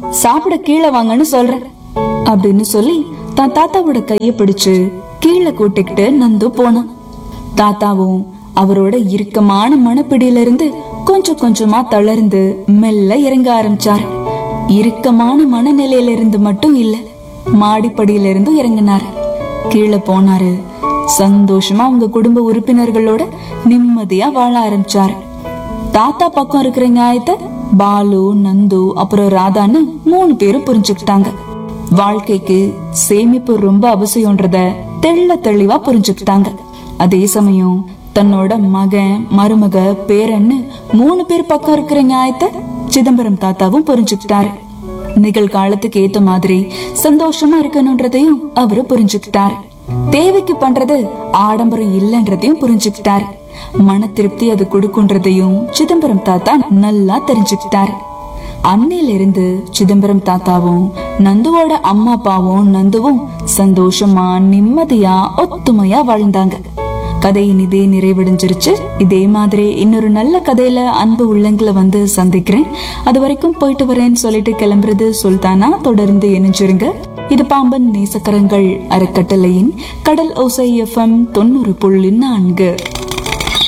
சாப்பிட கீழே வாங்கன்னு சொல்றேன் அப்படின்னு சொல்லி தான் தாத்தாவோட கைய பிடிச்சு கீழே கூட்டிக்கிட்டு நந்து போனான் தாத்தாவும் அவரோட இறுக்கமான மனப்பிடியில இருந்து கொஞ்சம் கொஞ்சமா தளர்ந்து மெல்ல இறங்க ஆரம்பிச்சாரு இறுக்கமான மனநிலையில இருந்து மட்டும் இல்ல மாடிப்படியில இருந்தும் இறங்கினாரு கீழே போனாரு சந்தோஷமா அவங்க குடும்ப உறுப்பினர்களோட நிம்மதியா வாழ ஆரம்பிச்சாரு தாத்தா பக்கம் இருக்கிற நியாயத்தை பாலு நந்து அப்புறம் ராதான்னு மூணு பேரும் புரிஞ்சுக்கிட்டாங்க வாழ்க்கைக்கு சேமிப்பு ரொம்ப அவசியம்ன்றத தெள்ள தெளிவா புரிஞ்சுக்கிட்டாங்க அதே சமயம் தன்னோட மகன் மருமக பேரன்னு மூணு பேர் பக்கம் இருக்கிற நியாயத்தை சிதம்பரம் தாத்தாவும் புரிஞ்சுக்கிட்டாரு நிகழ்காலத்துக்கு ஏத்த மாதிரி சந்தோஷமா இருக்கணும்ன்றதையும் அவரு புரிஞ்சுக்கிட்டாரு தேவைக்கு பண்றது ஆடம்பரம் இல்லைன்றதையும் புரிஞ்சுக்கிட்டாரு மன திருப்தி அது கொடுக்குன்றதையும் சிதம்பரம் தாத்தா நல்லா தெரிஞ்சுக்கிட்டாரு அன்னையில இருந்து சிதம்பரம் தாத்தாவும் நந்துவோட அம்மா அப்பாவும் நந்துவும் சந்தோஷமா நிம்மதியா ஒத்துமையா வாழ்ந்தாங்க கதையின் இதே நிறைவடைஞ்சிருச்சு இதே மாதிரி இன்னொரு நல்ல கதையில அன்பு உள்ளங்களை வந்து சந்திக்கிறேன் அது வரைக்கும் போயிட்டு வரேன்னு சொல்லிட்டு கிளம்புறது சுல்தானா தொடர்ந்து இணைஞ்சிருங்க இது பாம்பன் நேசக்கரங்கள் அறக்கட்டளையின் கடல் ஓசை எஃப்எம் தொண்ணூறு புள்ளி நான்கு